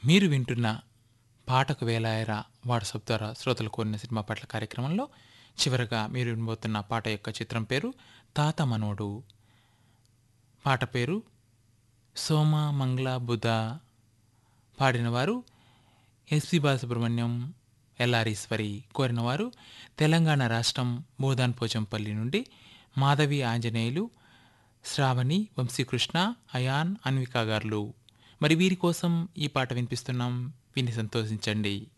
మీరు వింటున్న పాటకు వేలాయరా వాట్సాప్ ద్వారా శ్రోతలు కోరిన సినిమా పాటల కార్యక్రమంలో చివరగా మీరు వినబోతున్న పాట యొక్క చిత్రం పేరు తాత మనోడు పాట పేరు సోమ మంగళ బుధ పాడినవారు ఎస్పి బాలసుబ్రహ్మణ్యం ఎల్ఆరీశ్వరి కోరినవారు తెలంగాణ రాష్ట్రం బోధాన్ పోచంపల్లి నుండి మాధవి ఆంజనేయులు శ్రావణి వంశీకృష్ణ అయాన్ అన్వికా గారులు మరి వీరి కోసం ఈ పాట వినిపిస్తున్నాం విని సంతోషించండి